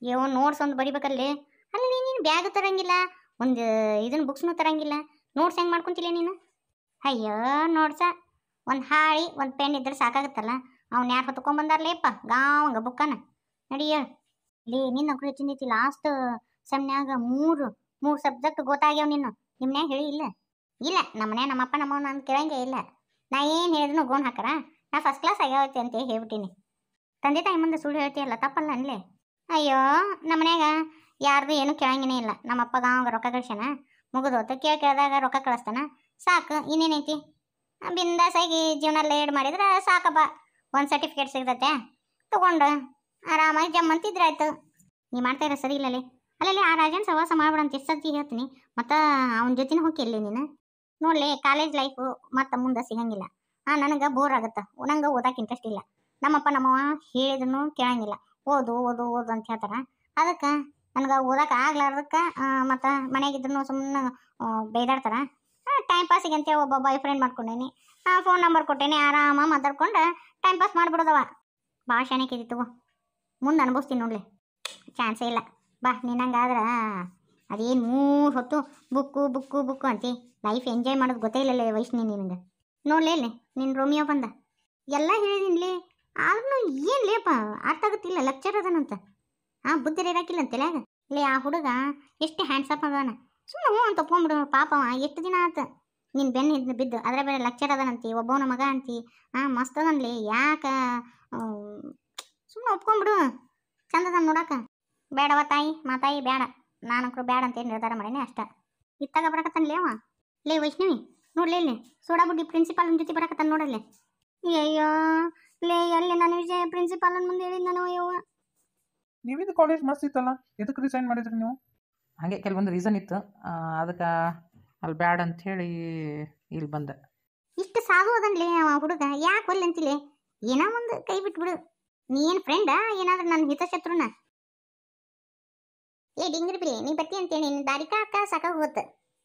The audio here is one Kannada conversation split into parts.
ಅಯ್ಯೋ ನೋಟ್ಸ್ ಒಂದು ಬರಿಬೇಕಲ್ಲಿ ಅಲ್ಲಿ ನೀನು ಬ್ಯಾಗ್ ತರಂಗಿಲ್ಲ ಒಂದು ಇದನ್ನ ಬುಕ್ಸ್ನು ತರಂಗಿಲ್ಲ ನೋಟ್ಸ್ ಹೆಂಗೆ ಮಾಡ್ಕೊಂತಿಲ್ಲ ನೀನು ಅಯ್ಯೋ ನೋಡ್ಸ ಒಂದು ಹಾಳಿ ಒಂದು ಪೆನ್ ಇದ್ರೆ ಸಾಕಾಗುತ್ತಲ್ಲ ಅವ್ನು ಯಾರು ಹೊತ್ಕೊಂಬಂದಾರ್ಲೇಪ್ಪ ಗಾವಂಗ ಬುಕ್ಕನ ನಡಿಯ ಲೇ ನಿನ್ನ ನೌಕರಿ ಹೆಚ್ಚಿಂದೈತಿ ಲಾಸ್ಟ್ ಸೆಮ್ನ್ಯಾಗ ಮೂರು ಮೂರು ಸಬ್ಜೆಕ್ಟ್ ಗೊತ್ತಾಗ್ಯಾವ ನಿನ್ನ ನಿಮ್ನ್ಯಾಗ ಹೇಳಿ ಇಲ್ಲ ಇಲ್ಲ ನಮ್ಮನೆ ನಮ್ಮಪ್ಪ ನಮ್ಮವ್ನ ನಾನು ಕೇಳಂಗೆ ಇಲ್ಲ ನಾ ಏನು ಹೇಳಿದ್ರು ಗೋಣ್ ಹಾಕರ ನಾ ಫಸ್ಟ್ ಕ್ಲಾಸ್ ಆಗ್ಯಾವತಿ ಅಂತ ಹೇಳ್ಬಿಟ್ಟಿನಿ ತಂದೆ ತಾಯಿ ಮುಂದೆ ಸುಳ್ಳು ಹೇಳ್ತೀಯಲ್ಲ ತಪ್ಪಲ್ಲ ಅನ್ಲೇ ಅಯ್ಯೋ ನಮ್ಮನ್ಯಾಗ ಯಾರ್ದು ಏನು ಕೇಳಂಗೇನೇ ಇಲ್ಲ ನಮ್ಮಪ್ಪ ಗಾಂವಾಗ ರೊಕ್ಕ ಕಳ್ಸ್ಯಾನ ಮುಗಿದೋತ ಕೇಳಿ ಕೇಳಿದಾಗ ರೊಕ್ಕ ಕಳಿಸ್ತಾನ ಸಾಕು ಇನ್ನೇನೈತಿ ಬಿಂದಾಸಾಗಿ ಜೀವನ ಲೀಡ್ ಮಾಡಿದ್ರೆ ಸಾಕಪ್ಪ ಒಂದು ಸರ್ಟಿಫಿಕೇಟ್ ಸಿಗ್ತತೆ ತಗೊಂಡು ಆರಾಮಾಗಿ ಜಮ್ಮಂತಿದ್ರೆ ಆಯ್ತು ನೀ ಮಾಡ್ತಾ ಇರೋ ಸರಿ ಇಲ್ಲಲ್ಲಿ ಅಲ್ಲಲ್ಲಿ ಆ ರಾಜನ್ ಸವಾಸ ಮಾಡ್ಬಿಡ ಅಂತ ಎಷ್ಟು ಸರ್ತಿ ಹೇಳ್ತೀನಿ ಮತ್ತು ಅವನ ಜೊತೆನೇ ಹೋಗಿಲ್ಲ ನೀನು ನೋಡ್ಲಿ ಕಾಲೇಜ್ ಲೈಫು ಮತ್ತು ಮುಂದೆ ಸಿಗಂಗಿಲ್ಲ ಹಾಂ ನನಗೆ ಬೋರ್ ಆಗುತ್ತೆ ನಂಗೆ ಓದಕ್ಕೆ ಇಂಟ್ರೆಸ್ಟ್ ಇಲ್ಲ ನಮ್ಮಪ್ಪ ನಮ್ಮವ್ವ ಹೇಳಿದ್ರು ಕೇಳಂಗಿಲ್ಲ ಓದು ಓದು ಓದು ಅಂತ ಹೇಳ್ತಾರೆ ಅದಕ್ಕೆ ನನಗೆ ಓದಕ್ಕೆ ಆಗ್ಲಾರ್ದಕ್ಕೆ ಮತ್ತು ಮನೆಗಿದ್ರು ಸುಮ್ಮನೆ ಬೈದಾಡ್ತಾರೆ ಟೈಮ್ ಪಾಸಿಗೆ ಅಂತ ಒಬ್ಬ ಬಾಯ್ ಫ್ರೆಂಡ್ ಮಾಡ್ಕೊಂಡೇನಿ ಫೋನ್ ನಂಬರ್ ಕೊಟ್ಟೇನಿ ಆರಾಮ ಮಾತಾಡ್ಕೊಂಡು ಟೈಮ್ ಪಾಸ್ ಮಾಡ್ಬಿಡೋದವ ಭಾಳ ಶಾಣಕ್ಕಿದಿ ತಗೋ ಮುಂದೆ ಅನುಭವಿಸ್ತೀನಿ ನೋಡ್ಲಿ ಚಾನ್ಸೇ ಇಲ್ಲ ಬಾ ನಿನ್ನಂಗಾದ್ರೆ ಅದೇನು ಮೂರು ಹೊತ್ತು ಬುಕ್ಕು ಬುಕ್ಕು ಬುಕ್ಕು ಅಂತಿ ಲೈಫ್ ಎಂಜಾಯ್ ಮಾಡೋದು ಗೊತ್ತೇ ಇಲ್ಲಲೇ ವೈಷ್ಣಿ ನಿನಗೆ ನೋಡ್ಲೇ ಇಲ್ಲಿ ನಿನ್ನ ರೋಮಿಯೋ ಬಂದ ಎಲ್ಲ ಹೇಳಿದಿನ್ಲಿ ಆದ್ರೂ ಏನು ಲೇಪ ಅರ್ಥ ಆಗುತ್ತಿಲ್ಲ ಲೆಕ್ಚರ್ ಅದನಂತ ಹಾಂ ಬುದ್ಧಿ ಇರಾಕಿಲ್ಲ ಅಂತಲ್ಯಾಗ ಲೇ ಆ ಹುಡುಗ ಎಷ್ಟು ಹ್ಯಾಂಡ್ಸಪ್ ಅದಾನ ಸುಮ್ಮನೆ ಹ್ಞೂ ಅಂತ ಒಪ್ಕೊಂಬಿಡು ಪಾಪವ ಎಷ್ಟು ದಿನ ಆತ ನಿನ್ನ ಬೆನ್ನು ಹಿಡ್ದು ಬಿದ್ದು ಅದರ ಬೇರೆ ಲೆಕ್ಚರ್ ಅದನಂತಿ ಒಬ್ಬವನ ಮಗ ಅಂತಿ ಹಾಂ ಮಸ್ತ್ ಅದನ್ಲಿ ಯಾಕೆ ಸುಮ್ಮನೆ ಒಪ್ಕೊಂಬಿಡು ಚಂದ ಅದ ನೋಡಾಕ ಬೇಡವ ತಾಯಿ ಮಾತಾಯಿ ಬೇಡ ನಾನಂಕರು ಬೇಡ ಅಂತ ಏನು ನಿರ್ಧಾರ ಮಾಡೀನಿ ಅಷ್ಟ ಇತ್ತಾಗ ಬರಕತ್ತಾನ ಅವ ಲೇ ವೈಷ್ಣವಿ ನೋಡ್ಲೇ ಇಲ್ಲಿ ಸೋಡಾ ಬುಡ್ಡಿ ಪ್ರಿನ್ಸಿಪಾಲ್ ಜೊತೆ ಬರಕತ್ತಾನ ನೋಡಲ್ಲೇ ಅಯ್ಯೋ ಲೇ ಎಲ್ಲಿ ನಾನು ವಿಜಯ ಪ್ರಿನ್ಸಿಪಾಲನ್ ಮುಂದೆ ಹೇಳಿದ್ ನಾನು ಅಯ್ಯವ್ವ ನೀವಿದು ಕಾಲೇಜ್ ಮಸ್ತ್ ಇತ್ತಲ್ಲ ಎದಕ್ಕೆ ರಿಸೈನ್ ಮಾಡಿದ್ರಿ ನೀವು ಹಾಗೆ ಕೆಲವೊಂದು ರೀಸನ್ ಇತ್ತು ಅದಕ್ಕೆ ಅಲ್ಲಿ ಬ್ಯಾಡ್ ಅಂಥೇಳಿ ಇಲ್ಲಿ ಬಂದೆ ಇಷ್ಟು ಸಾಧು ಅದನ್ಲೇ ಅವ ಹುಡುಗ ಯಾಕೆ ಒಲ್ಲೆ ಅಂತಿಲೆ ಏನೋ ಒಂದು ಕೈ ಬಿಟ್ಬಿಡು ನೀ ಏನು ಫ್ರೆಂಡಾ ಏನಾದ್ರೂ ನನ್ನ ಹಿತಶತ್ರುನ ಏ ಡಿಂಗ್ರಿ ಬಿಡಿ ನೀ ಬರ್ತಿ ಅಂತೇಳಿ ನಿನ್ನ ದಾರಿ ಕಾಕ ಸಾಕಾಗ ಹೋತ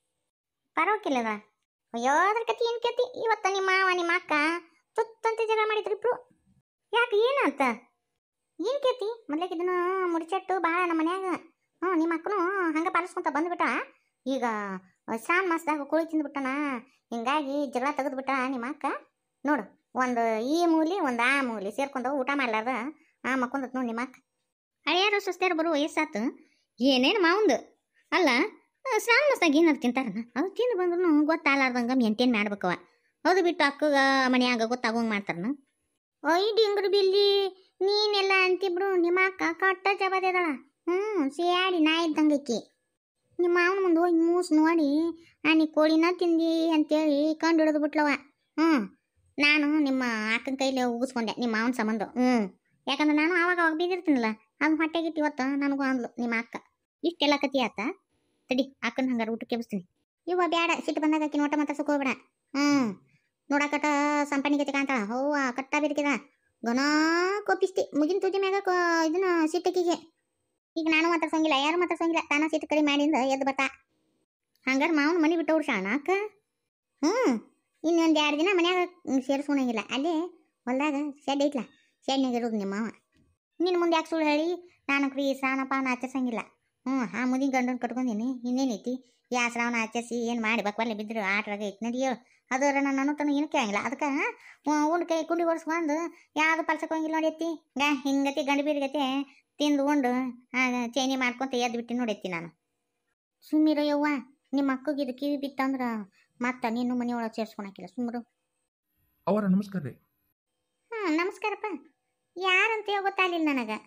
ಪರವಾಗಿಲ್ಲದ ಅಯ್ಯೋ ಅದ್ರ ಕತಿ ಏನು ಕತಿ ಇವತ್ತ ನಿಮ್ಮ ಮಾವ ನಿಮ್ಮ ಅಕ್ಕ ತುತ್ತಂತೆ ಜಗಳ ಮಾಡಿದ್ರು ಇಬ್ರು ಯಾಕೆ ಏನಂತ ಏನು ಕೇತಿ ಮೊದ್ಲೇಕ್ ಇದನ್ನ ಮುಡಿಚಟ್ಟು ಭಾಳ ನಮ್ಮ ಮನ್ಯಾಗ ಹ್ಞೂ ನಿಮ್ಮ ಅಕ್ಕನು ಹಂಗೆ ಪಾಲಿಸ್ಕೊಂತ ಬಂದ್ಬಿಟ್ಟ ಈಗ ಶ್ರಾವಣ ಮಾಸದಾಗ ಕೋಳಿ ತಿಂದ್ಬಿಟ್ಟನ ಹಿಂಗಾಗಿ ಜಗಳ ತೆಗೆದ್ಬಿಟ್ಟ ನಿಮ್ಮ ಅಕ್ಕ ನೋಡು ಒಂದು ಈ ಮೂಲಿ ಒಂದು ಆ ಮೂಲಿ ಸೇರ್ಕೊಂಡು ಊಟ ಮಾಡ್ಲಾರ್ದ ಆ ಮಕ್ಕೊಂದತ್ ನೋಡಿ ನಿಮ್ಮ ಅಕ್ಕ ಹಳೆಯರು ಸುಸ್ತಿಯರು ಬರೋ ವಯಸ್ಸಾತು ಏನೇನು ಮಾವಂದು ಅಲ್ಲ ಆ, ಶ್ರಾವಣ ಮಾಸದಾಗ ಏನಾರು ತಿಂತಾರನ ಅದು ತಿಂದು ಬಂದ್ರು ಗೊತ್ತಾಗ್ಲಾರ್ದಂಗೆ ಮೇಂಟೈನ್ ಮಾಡ್ಬೇಕವ ಅದು ಬಿಟ್ಟು ಅಕ್ಕಗ ಮನ್ಯಾಗ ಗೊತ್ತಾಗೋಂಗೆ ಮಾಡ್ತಾರನ ಒಯ್ ಡಿಂಗ್ರು ಬಿಲ್ಲಿ ನೀನೆಲ್ಲ ಅಂತಿಬ್ರು ನಿಮ್ಮ ಅಕ್ಕ ಕಟ್ಟ ಜಬದಳ ಹ್ಞೂ ಸಿಯಾಡಿ ನಾ ಇದ್ದಂಗೈಕಿ ನಿಮ್ಮ ಮಾವನ ಮುಂದೆ ಹೋಗಿ ಮೂಸ್ ನೋಡಿ ಆ ನೀ ಕೋಳಿನ ತಿಂದಿ ಅಂತೇಳಿ ಕಂಡು ಹಿಡಿದು ಬಿಟ್ಲವ ಹ್ಞೂ ನಾನು ನಿಮ್ಮ ಅಕ್ಕನ ಕೈಲಿ ಉಗಿಸ್ಕೊಂಡೆ ನಿಮ್ಮ ಮಾವನ ಸಂಬಂಧ ಹ್ಞೂ ಯಾಕಂದ್ರೆ ನಾನು ಆವಾಗ ಅವಾಗ ಬಿದ್ದಿರ್ತೀನಲ್ಲ ಅದು ಹೊಟ್ಟೆಗಿಟ್ಟು ಇವತ್ತು ನನಗೂ ಅಂದ್ಲು ನಿಮ್ಮ ಅಕ್ಕ ಇಷ್ಟೆಲ್ಲ ಕತಿ ಆತ ತಡಿ ಅಕ್ಕನ ಹಂಗಾರೆ ಊಟಕ್ಕೆ ಎಬ್ಸ್ತೀನಿ ಇವ ಬ್ಯಾಡ ಸಿಟ್ಟು ಬಂದಾಗ ಆಕಿ ನೋಟ ಮಾತ್ರ ಹೋಗ್ಬೇಡ ಹ್ಞೂ ನೋಡಕಟ ಸಂಪಣಿ ಗತಿ ಕಾಣ್ತಾಳ ಹೌವ ಕಟ್ಟ ಬಿರ್ಕಿದ ಗನ ಕೋಪಿಸ್ತಿ ಮುಗಿನ ತುದಿ ಮ್ಯಾಗ ಕೋ ಇದನ್ನ ಸಿಟ್ಟಕಿಗೆ ಈಗ ನಾನು ಮಾತಾಡ್ಸಂಗಿಲ್ಲ ಯಾರು ಮಾತಾಡ್ಸಂಗಿಲ್ಲ ತಾನ ಸಿಟ್ಟು ಕಡಿಮೆ ಮಾಡಿಂದ ಎದ್ದು ಬರ್ತಾ ಹಂಗಾರೆ ಮಾವನ ಮನೆ ಬಿಟ್ಟು ಶಾಣ ಅಕ್ಕ ಹ್ಞೂ ಇನ್ನೊಂದು ಎರಡು ದಿನ ಮನ್ಯಾಗ ಸೇರಿಸ್ಕೊಳಂಗಿಲ್ಲ ಅಲ್ಲೇ ಹೊಲ್ದಾಗ ಶೆಡ್ ಐತ್ಲ ಶೆಡ್ನಾಗ ಇರೋದು ನಿಮ್ಮ ಮಾವ ನಿನ್ನ ಮುಂದೆ ಯಾಕೆ ಸುಳ್ಳು ಹೇಳಿ ನಾನು ಕ್ರೀ ಸ್ನಾನ ಪಾನ ಆಚರಿಸಂಗಿಲ್ಲ ಹ್ಞೂ ಆ ಮುದಿ ಗಂಡನ ಕಟ್ಕೊಂಡೀನಿ ಇನ್ನೇನೈತಿ ಯಾ ಶ್ರಾವಣ ಆಚರಿಸಿ ಏನು ಮಾಡಿ ಬಕ್ವಲ್ಲಿ ಬಿದ್ದರು ಆಟದಾಗ ಐತಿ ನಡಿಯೋ ಅದರ ನಾನು ತನಕ ಏನು ಕೇಳಂಗಿಲ್ಲ ಅದಕ್ಕೆ ಉಂಡು ಕೈ ಕುಂಡಿ ಒರೆಸ್ಕೊಂಡು ಯಾವುದು ಪಲ್ಸಕ್ಕೆ ಹೋಗಿಲ್ಲ ನೋಡಿ ಎತ್ತಿ ಗಾ ಹಿಂಗತಿ ಗಂಡು ಬೀರ್ಗತಿ ತಿಂದು ಉಂಡು ಚೈನಿ ಮಾಡ್ಕೊಂತ ಎದ್ದು ಬಿಟ್ಟು ನೋಡೈತಿ ನಾನು ಸುಮ್ಮಿರೋ ಯವ್ವ ನಿಮ್ಮ ಅಕ್ಕಗೆ ಇದು ಕಿವಿ ಬಿತ್ತಂದ್ರೆ ಮತ್ತೆ ನೀನು ಮನೆಯೊಳಗೆ ಸೇರ್ಸ್ಕೊಳಕಿಲ್ಲ ಸುಮ್ಮರು ಅವರ ನಮಸ್ಕಾರ ರೀ ಹಾಂ ನಮಸ್ಕಾರಪ್ಪ ಯಾರಂತ ಗೊತ್ತಾಗಲಿಲ್ಲ ನನಗೆ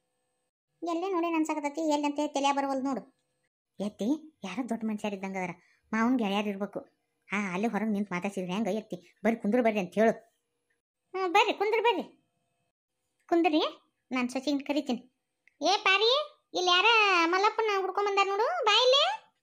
ಎಲ್ಲೇ ನೋಡಿ ಅನ್ಸಕತ್ತೈತಿ ಎಲ್ಲಂತೆ ತಲೆ ಬರವಲ್ದು ನೋಡು ಎತ್ತಿ ಯಾರೋ ದೊಡ್ಡ ಮನುಷ್ಯರು ಇದ್ದಂಗೆ ಅದಾರ ಮಾವನ್ ಗೆಳೆಯರು ಇರ್ಬೇಕು ಹಾಂ ಅಲ್ಲಿ ಹೊರಗೆ ನಿಂತು ಮಾತಾಡ್ಸಿದ್ರೆ ಹೆಂಗೆ ಎತ್ತಿ ಬರ್ರಿ ಕುಂದ್ರು ಬರ್ರಿ ಅಂತ ಹೇಳು ಹ್ಞೂ ಬರ್ರಿ ಕುಂದ್ರು ಬರ್ರಿ ಕುಂದ್ರಿ ನಾನು ಸಚಿನ್ ಕರಿತೀನಿ ಏ ಪಾರಿ ಇಲ್ಲಿ ಯಾರ ಮಲ್ಲಪ್ಪನ ಹುಡ್ಕೊಂಬಂದಾರ ನೋಡು ಬಾ ಇಲ್ಲಿ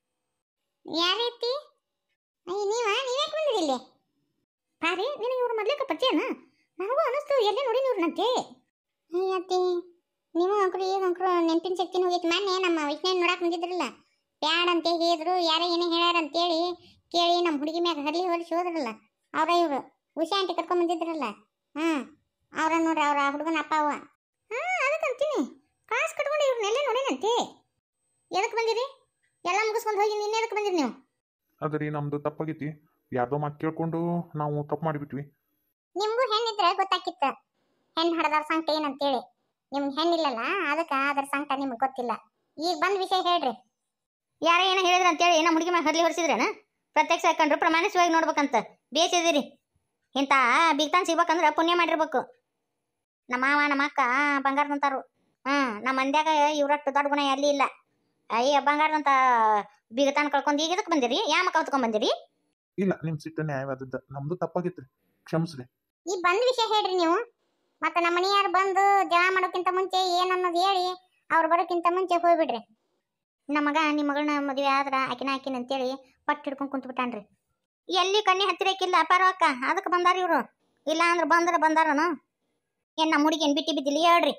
ಯಾರೈತಿ ಅಯ್ಯ ನೀವ ನೀವ್ಯಾಕೆ ಬಂದಿರಿ ಇಲ್ಲಿ ಪಾರಿ ನಿನಗೆ ಇವ್ರ ಮೊದ್ಲೇಕ ಪರಿಚಯನ ನನಗೂ ಅನಿಸ್ತು ಎಲ್ಲೇ ನೋಡಿ ಇವ್ರು ನಂತೆ ಅತ್ತಿ ನೀವು ಅಂಕರು ಈಗ ಅಂಕರು ನೆನಪಿನ ಶಕ್ತಿನೂ ಹೋಗೈತಿ ಮೊನ್ನೆ ನಮ್ಮ ವೈಷ್ಣವ್ ನೋಡಕ್ ಬಂದಿದ್ರಲ್ಲ ಬ್ಯಾಡ್ ಅಂತ ಹೇಳಿದ್ರು ಯಾರೋ ಏನೋ ಹೇಳ್ಯಾರ ಅಂತೇಳಿ ಕೇಳಿ ನಮ್ಮ ಹುಡುಗಿ ಮ್ಯಾಗ ಹರ್ಲಿ ಹೊರಿಸಿ ಹೋದ್ರಲ್ಲ ಅವ್ರ ಇವರು ಉಷಾ ಆಂಟಿ ಕರ್ಕೊಂಡ್ ಬಂದಿದ್ರಲ್ಲ ಹಾಂ ಅವ್ರ ನೋಡ್ರಿ ಅವ್ರ ಹುಡುಗನ ಅಪ್ಪ ಅವ ಹಾಂ ಅದಕ್ಕಂತೀನಿ ಕಾಸು ಕಟ್ಕೊಂಡು ಇವ್ರನ್ನೆಲ್ಲ ನೋಡೇನಂತೆ ಎದಕ್ಕೆ ಬಂದಿರಿ ಎಲ್ಲ ಮುಗಿಸ್ಕೊಂಡು ಹೋಗಿ ನಿನ್ನೆ ಎದಕ್ಕೆ ಬಂದಿರಿ ನೀವು ಅದ್ರಿ ನಮ್ದು ತಪ್ಪಾಗೈತಿ ಯಾರ್ದೋ ಮಾತು ಕೇಳ್ಕೊಂಡು ನಾವು ತಪ್ಪು ಮಾಡಿಬಿಟ್ವಿ ನಿಮ್ಗೂ ಹೆಣ್ಣಿದ್ರೆ ಗೊತ್ತಾಕಿತ್ತ ಹೆಣ್ಣು ಹಡದಾರ ಸಂಕಟ ಏನಂತೇಳಿ ನಿಮ್ಗೆ ಹೆಣ್ಣಿಲ್ಲಲ್ಲ ಅದಕ್ಕೆ ಅದ್ರ ಸಂಕಟ ನಿಮ್ಗೆ ಗೊತ್ತಿಲ್ಲ ಈಗ ಬಂದ ವಿಷಯ ಹೇಳ್ರಿ ಯಾರ ಏನೋ ಹೇಳಿದ್ರ ಅಂತೇಳಿ ನಮ್ಮ ಹುಡುಗಿ ಮ್ಯಾಗ ಹರ್ಲಿ ಹೊರಿಸಿದ್ರೇನ ಪ್ರತ್ಯಕ್ಷ ಹಾಕೊಂಡ್ರು ಪ್ರಮಾಣಿಸವಾಗಿ ನೋಡ್ಬೇಕಂತ ಬೇಸಿದಿರಿ ಇಂಥ ಬಿಗ್ತಾನ್ ಸಿಗ್ಬೇಕಂದ್ರ ಪುಣ್ಯ ಮಾಡಿರ್ಬೇಕು ನಮ್ಮ ಮಾವ ನಮ್ಮ ಅಕ್ಕ ಬಂಗಾರದಂತಾರು ಹ್ಮ್ ನಮ್ಮ ಮಂದ್ಯಾಗ ಇವ್ರಟ್ಟು ದೊಡ್ಡ ಗುಣ ಎಲ್ಲಿ ಇಲ್ಲ ಅಯ್ಯ ಬಂಗಾರದಂತ ಬಿಗತಾನ್ ಕಳ್ಕೊಂಡು ಈಗ ಇದಕ್ಕೆ ಬಂದಿರಿ ಯಾ ಮಕ್ಕ ಹೊತ್ಕೊಂಡ್ ಬಂದಿರಿ ಇಲ್ಲ ನಿಮ್ಮ ಸಿಟ್ಟು ನ್ಯಾಯವಾದದ್ದು ನಮ್ದು ತಪ್ಪಾಗೈತ್ರಿ ಕ್ಷಮಿಸ್ರಿ ಈ ಬಂದ ವಿಷಯ ಹೇಳ್ರಿ ನೀವು ಮತ್ತೆ ನಮ್ಮ ಮನೆಯಾರು ಬಂದು ಜಗಳ ಮಾಡೋಕ್ಕಿಂತ ಮುಂಚೆ ಏನನ್ನೋದು ಹೇಳಿ ಅವ್ರು ಬರೋಕ್ಕಿಂತ ಮುಂಚೆ ಹೋಗ್ಬಿಡ್ರಿ ನಮ್ಮ ಮಗ ನಿಮ್ಮ ಮಗಳನ್ನ ಮದುವೆ ಆದ್ರ ಆಕಿನ ಆಕಿನ ಅಂತೇಳಿ ಪಟ್ಟು ಹಿಡ್ಕೊಂಡು ಕುಂತು ಬಿಟ್ಟಾನ್ರಿ ಎಲ್ಲಿ ಕಣ್ಣಿ ಹತ್ತಿರಕ್ಕಿಲ್ಲ ಪರವಕ್ಕ ಅದಕ್ಕೆ ಬಂದಾರ ಇವರು ಇಲ್ಲ ಅಂದ್ರೆ ಬಂದ್ರ ಬಂದಾರನು ಏನ್ ನಮ್ಮ ಹುಡುಗಿ ಏನ್ ಬಿಟ್ಟಿ ಬಿದ್ದಿಲ್ಲ ಹೇಳ್ರಿ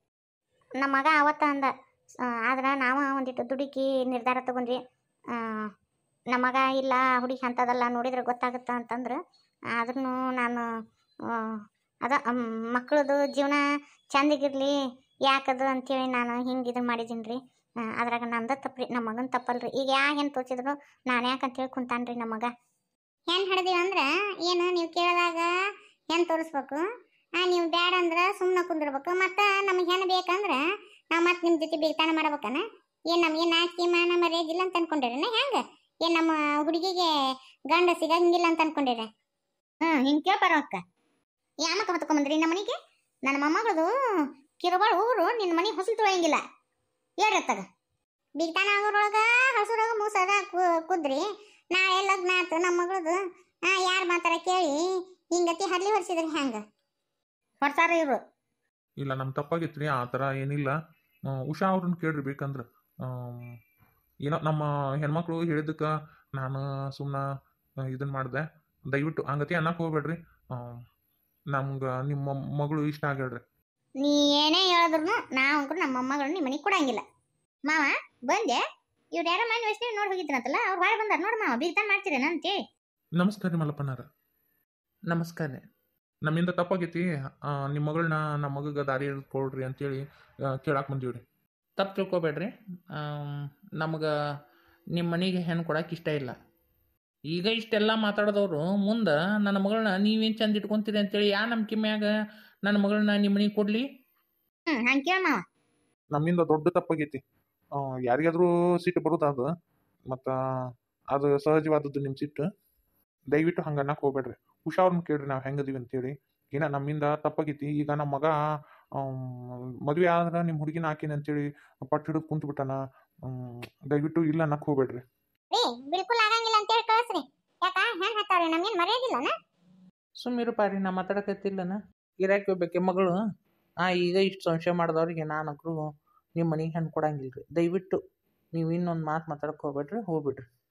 ನಮ್ಮ ಮಗ ಅವತ್ತ ಅಂದ ಆ, ಆದ್ರ ನಾವ ಒಂದಿಟ್ಟು ದುಡುಕಿ ನಿರ್ಧಾರ ತಗೊಂಡ್ರಿ ಆ, ನಮ್ಮ ಮಗ ಇಲ್ಲ ಹುಡುಗಿ ಅಂತದಲ್ಲ ನೋಡಿದ್ರೆ ಗೊತ್ತಾಗುತ್ತ ಅಂತಂದ್ರು ಆದ್ರೂ ನಾನು ಆ, ಅದ ಮಕ್ಕಳದು ಜೀವನ ಚಂದಿಗಿರ್ಲಿ ಯಾಕದು ಅಂತೇಳಿ ನಾನು ಹಿಂಗೆ ಇದು ಮಾಡಿದ್ದೀನಿ ರೀ ಅದ್ರಾಗ ನಂದ ತಪ್ಪ್ರಿ ನಮ್ಮ ಮಗನ ತಪ್ಪಲ್ರಿ ಈಗ ಯಾ ಹೆಣ್ಣು ತೋಚಿದ್ರು ನಾನು ಯಾಕಂತೇಳಿ ಕುಂತಾನ್ರಿ ನಮ್ಮ ಮಗ ಹೆಣ್ಣು ಹಡ್ದೀವಿ ಅಂದ್ರೆ ಏನು ನೀವು ಕೇಳಿದಾಗ ಹೆಣ್ಣು ತೋರಿಸ್ಬೇಕು ನೀವು ಬ್ಯಾಡ ಅಂದ್ರೆ ಸುಮ್ಮನೆ ಕುಂದಿರ್ಬೇಕು ಮತ್ತು ನಮಗೆ ಹೆಣ್ಣು ಬೇಕಂದ್ರೆ ನಾವು ಮತ್ತೆ ನಿಮ್ಮ ಜೊತೆ ಬೇಗತಾನ ಮಾಡ್ಬೇಕನ ಏನು ನಮಗೆ ನಾಚಿಕೆ ಮಾನ ಮರ್ಯಾದಿಲ್ಲ ಅಂತ ಅನ್ಕೊಂಡಿರೇನ ಹೆಂಗೆ ಏನು ನಮ್ಮ ಹುಡುಗಿಗೆ ಗಂಡ ಸಿಗಂಗಿಲ್ಲ ಅಂತ ಅನ್ಕೊಂಡಿರ ಹ್ಮ್ ಹಿಂಗೆ ಕೇಳ್ಪಾರ ಅಕ್ಕ ಯಾಮಕ್ಕ ಹೊತ್ಕೊಂಬಂದ್ರಿ ನಮ್ಮ ಮನೆಗೆ ನನ್ನ ಮೊಮ್ಮಗಳದು ಕಿರುಬಾಳ ಊರು ನಿನ್ನ ಮನೆ ಹೊಸಲು ತೊಳೆಯಂಗಿಲ್ಲ ಹೇಳ್ರತ್ತಾಗ ಬಿಗ್ತಾನ ಆಗೋರೊಳಗ ಹಸುರಾಗ ಮೂಸದ ಕುದ್ರಿ ನಾಳೆ ಲಗ್ನ ಆತು ನಮ್ಮ ಮಗಳದು ಯಾರು ಮಾತಾಡ ಕೇಳಿ ಹಿಂಗತಿ ಹರ್ಲಿ ಹೊರ್ಸಿದ್ರಿ ಹೆಂಗ ಹೊರ್ಸಾರ ಇವ್ರು ಇಲ್ಲ ನಮ್ಮ ತಪ್ಪಾಗೈತ್ರಿ ಆ ಥರ ಏನಿಲ್ಲ ಆ, ಉಷಾ ಅವ್ರನ್ನ ಕೇಳ್ರಿ ಬೇಕಂದ್ರೆ ಆಮ್, ಏನೋ ನಮ್ಮ ಹೆಣ್ಮಕ್ಳು ಹೇಳಿದ್ದಕ್ಕೆ ನಾನು ಸುಮ್ಮನೆ ಇದನ್ನ ಮಾಡಿದೆ ದಯವಿಟ್ಟು ಹಂಗತಿ ಅನ್ನಕ್ಕೆ ಹೋಗ್ಬೇಡ್ರಿ ನಮ್ಗೆ ನಿಮ್ಮ ಮಗಳು ಇಷ್ಟ ಆಗ್ಯಾಳ್ರಿ ನೀ ಏನೇ ಹೇಳಿದ್ರು ನಾವು ಅಂಕರು ನಮ್ಮ ಮೊಮ್ಮಗಳು ನಿಮ್ಮ ಮನೆಗೆ ಕೊಡಂಗಿಲ್ಲ ಮಾವ ಬಂದೆ ಇವ್ರು ಯಾರೋ ಮನೆ ವಯಸ್ಸಿನ ನೋಡಿ ಹೋಗಿದ್ರಂತಲ್ಲ ಅವ್ರು ಹೊರ ಬಂದಾರ ನೋಡಿ ಮಾವ ಬಿಗ್ತಾನ ಮಾಡ್ತೀರೇನಂತೆ ನಮಸ್ಕಾರ ರೀ ಮಲ್ಲಪ್ಪನಾರ ನಮಸ್ಕಾರ ರೀ ನಮ್ಮಿಂದ ತಪ್ಪಾಗೈತಿ ಆ, ನಿಮ್ಮ ಮಗಳನ್ನ ನಮ್ಮ ಮಗಗೆ ದಾರಿ ಕೊಡ್ರಿ ಅಂತೇಳಿ ಕೇಳಕ್ಕೆ ಬಂದೀವಿ ರೀ ತಪ್ಪು ತಿಳ್ಕೊಬೇಡ್ರಿ ನಮ್ಗೆ ನಿಮ್ಮ ಮನೆಗೆ ಹೆಣ್ಣು ಕೊಡಕ್ಕೆ ಇಷ್ಟ ಇಲ್ಲ ಈಗ ಇಷ್ಟೆಲ್ಲ ಮಾತಾಡಿದವರು ಮುಂದೆ ನನ್ನ ಮಗಳನ್ನ ನೀವೇನು ಚಂದ ಇಟ್ಕೊಂತೀರಿ ಅಂತೇಳಿ ಯಾ ನಂಬಿಕೆ ಮ್ಯಾಗ ನನ್ನ ಮಗಳನ್ನ ನಿಮ್ಮ ಮನೆಗೆ ಕೊಡಲಿ ಹ್ಮ್ ಹಂಗೆ ಕೇಳ ಮಾವ ನಮ್ಮಿಂದ ದೊಡ್ಡ ತಪ್ಪಾಗೈತಿ ಆ, ಯಾರಿಗಾದ್ರೂ ಸಿಟ್ಟು ಬರೋದು ಅದು ಮತ್ತು ಅದು ಸಹಜವಾದದ್ದು ನಿಮ್ಮ ಸಿಟ್ಟು ದಯವಿಟ್ಟು ಹಂಗೆ ಅನ್ನಕ್ಕೆ ಹೋಗ್ಬೇಡ್ರಿ ಉಷಾ ಅವ್ರನ್ನ ಕೇಳ್ರಿ ನಾವು ಹೆಂಗದೀವಿ ಅಂತೇಳಿ ಏನ ನಮ್ಮಿಂದ ತಪ್ಪಾಗೈತಿ ಈಗ ನಮ್ಮ ಮಗ ಮದುವೆ ಆದ್ರೆ ನಿಮ್ಮ ಹುಡುಗಿನ ಹಾಕಿನ ಅಂತೇಳಿ ಪಟ್ಟು ಹಿಡಿದು ಕುಂತು ಬಿಟ್ಟಾನ ಹ್ಮ್, ದಯವಿಟ್ಟು ಇಲ್ಲ ಅನ್ನಕ್ಕೆ ಹೋಗ್ಬೇಡ್ರಿ ರೀ ಬಿಲ್ಕುಲ್ ಆಗಂಗಿಲ್ಲ ಅಂತ ಹೇಳಿ ಕಳಿಸ್ರಿ ಯಾಕ ಹೆಣ್ ಹತ್ತಾವ್ರಿ ನಮ್ಗೇನ್ ಮರ್ಯಾದಿಲ್ಲನ ಸುಮ್ಮಿರು ಪಾರಿ ನಾ ಮಾತಾಡಕತ್ತಿಲ್ಲನ ಗಿರಾಕಿ ಹೋಗ್ಬೇಕೆ ಮಗಳು ಆ ಈಗ ಇಷ್ಟು ಸಂಶಯ ಮಾಡಿದವ್ರಿಗೆ ನಾನಕ್ರು ನಿಮ್ಮ ಮನೆಗೆ ಹೆಣ್ಣು ಕೊಡಂಗಿಲ್ಲ ರೀ ದಯವಿಟ್ಟು ನೀವು ಇನ್ನೊಂದು ಮಾತು ಮಾತಾಡಕ್ಕೆ ಹೋಗ್ಬೇಡ್ರಿ ಹೋಗ್ಬಿಡ್ರಿ